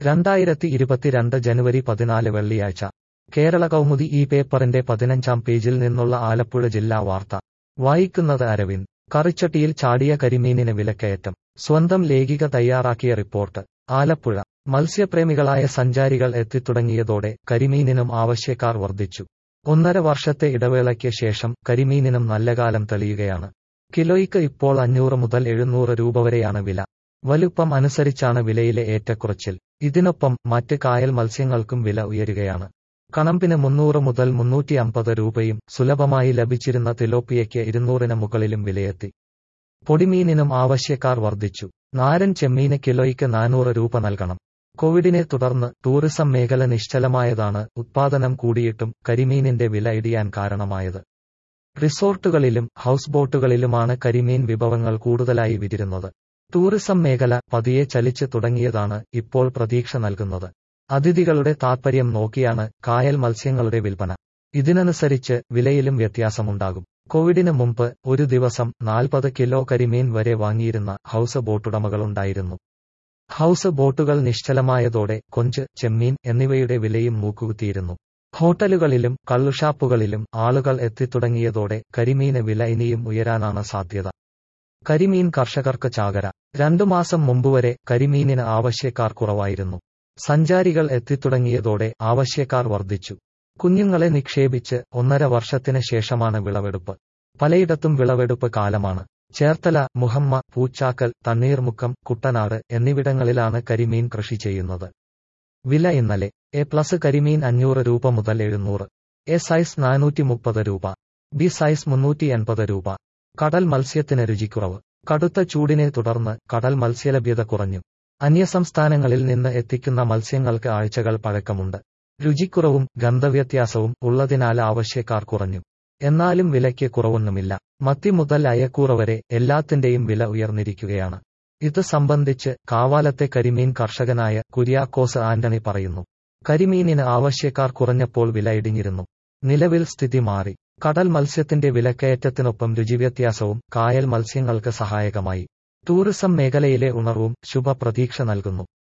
രണ്ടായിരത്തി ഇരുപത്തിരണ്ട് ജനുവരി പതിനാല് വെള്ളിയാഴ്ച കേരള കൗമുദി ഈ പേപ്പറിന്റെ പതിനഞ്ചാം പേജിൽ നിന്നുള്ള ആലപ്പുഴ ജില്ലാ വാർത്ത വായിക്കുന്നത് അരവിന്ദ് കറിച്ചട്ടിയിൽ ചാടിയ കരിമീനിന് വിലക്കയറ്റം സ്വന്തം ലേഖിക തയ്യാറാക്കിയ റിപ്പോർട്ട് ആലപ്പുഴ മത്സ്യപ്രേമികളായ സഞ്ചാരികൾ എത്തിത്തുടങ്ങിയതോടെ കരിമീനിനും ആവശ്യക്കാർ വർദ്ധിച്ചു ഒന്നര വർഷത്തെ ഇടവേളയ്ക്ക് ശേഷം കരിമീനിനും നല്ല കാലം തെളിയുകയാണ് കിലോയ്ക്ക് ഇപ്പോൾ അഞ്ഞൂറ് മുതൽ എഴുന്നൂറ് രൂപ വരെയാണ് വില വലുപ്പം അനുസരിച്ചാണ് വിലയിലെ ഏറ്റക്കുറച്ചിൽ ഇതിനൊപ്പം മറ്റ് കായൽ മത്സ്യങ്ങൾക്കും വില ഉയരുകയാണ് കണമ്പിന് മുന്നൂറ് മുതൽ മുന്നൂറ്റി അമ്പത് രൂപയും സുലഭമായി ലഭിച്ചിരുന്ന തിലോപ്പിയയ്ക്ക് ഇരുന്നൂറിന് മുകളിലും വിലയെത്തി പൊടിമീനിനും ആവശ്യക്കാർ വർദ്ധിച്ചു നാരൻ ചെമ്മീന് കിലോയ്ക്ക് നാനൂറ് രൂപ നൽകണം കോവിഡിനെ തുടർന്ന് ടൂറിസം മേഖല നിശ്ചലമായതാണ് ഉത്പാദനം കൂടിയിട്ടും കരിമീനിന്റെ വില ഇടിയാൻ കാരണമായത് റിസോർട്ടുകളിലും ഹൌസ് ബോട്ടുകളിലുമാണ് കരിമീൻ വിഭവങ്ങൾ കൂടുതലായി വിതിരുന്നത് ടൂറിസം മേഖല പതിയെ ചലിച്ചു തുടങ്ങിയതാണ് ഇപ്പോൾ പ്രതീക്ഷ നൽകുന്നത് അതിഥികളുടെ താൽപര്യം നോക്കിയാണ് കായൽ മത്സ്യങ്ങളുടെ വിൽപ്പന ഇതിനനുസരിച്ച് വിലയിലും വ്യത്യാസമുണ്ടാകും കോവിഡിന് മുമ്പ് ഒരു ദിവസം നാൽപ്പത് കിലോ കരിമീൻ വരെ വാങ്ങിയിരുന്ന ഹൌസ് ബോട്ടുടമകളുണ്ടായിരുന്നു ഹൌസ് ബോട്ടുകൾ നിശ്ചലമായതോടെ കൊഞ്ച് ചെമ്മീൻ എന്നിവയുടെ വിലയും മൂക്കുകുത്തിയിരുന്നു ഹോട്ടലുകളിലും കള്ളുഷാപ്പുകളിലും ആളുകൾ എത്തിത്തുടങ്ങിയതോടെ കരിമീന് വില ഇനിയും ഉയരാനാണ് സാധ്യത കരിമീൻ കർഷകർക്ക് ചാകര രണ്ടു മാസം മുമ്പുവരെ കരിമീനിന് ആവശ്യക്കാർ കുറവായിരുന്നു സഞ്ചാരികൾ എത്തിത്തുടങ്ങിയതോടെ ആവശ്യക്കാർ വർദ്ധിച്ചു കുഞ്ഞുങ്ങളെ നിക്ഷേപിച്ച് ഒന്നര വർഷത്തിന് ശേഷമാണ് വിളവെടുപ്പ് പലയിടത്തും വിളവെടുപ്പ് കാലമാണ് ചേർത്തല മുഹമ്മ പൂച്ചാക്കൽ തണ്ണീർമുക്കം കുട്ടനാട് എന്നിവിടങ്ങളിലാണ് കരിമീൻ കൃഷി ചെയ്യുന്നത് വില ഇന്നലെ എ പ്ലസ് കരിമീൻ അഞ്ഞൂറ് രൂപ മുതൽ എഴുന്നൂറ് എ സൈസ് നാനൂറ്റി മുപ്പത് രൂപ ബി സൈസ് മുന്നൂറ്റി എൺപത് രൂപ കടൽ മത്സ്യത്തിന് രുചിക്കുറവ് കടുത്ത ചൂടിനെ തുടർന്ന് കടൽ മത്സ്യലഭ്യത കുറഞ്ഞു അന്യസംസ്ഥാനങ്ങളിൽ നിന്ന് എത്തിക്കുന്ന മത്സ്യങ്ങൾക്ക് ആഴ്ചകൾ പഴക്കമുണ്ട് രുചിക്കുറവും ഗന്ധവ്യത്യാസവും ഉള്ളതിനാൽ ആവശ്യക്കാർ കുറഞ്ഞു എന്നാലും വിലയ്ക്ക് കുറവൊന്നുമില്ല മത്തി മുതൽ അയക്കൂറ വരെ എല്ലാത്തിന്റെയും വില ഉയർന്നിരിക്കുകയാണ് ഇത് സംബന്ധിച്ച് കാവാലത്തെ കരിമീൻ കർഷകനായ കുര്യാക്കോസ് ആന്റണി പറയുന്നു കരിമീനിന് ആവശ്യക്കാർ കുറഞ്ഞപ്പോൾ വില ഇടിഞ്ഞിരുന്നു നിലവിൽ സ്ഥിതി മാറി കടൽ മത്സ്യത്തിന്റെ വിലക്കയറ്റത്തിനൊപ്പം രുചിവ്യത്യാസവും കായൽ മത്സ്യങ്ങൾക്ക് സഹായകമായി ടൂറിസം മേഖലയിലെ ഉണർവും ശുഭപ്രതീക്ഷ നൽകുന്നു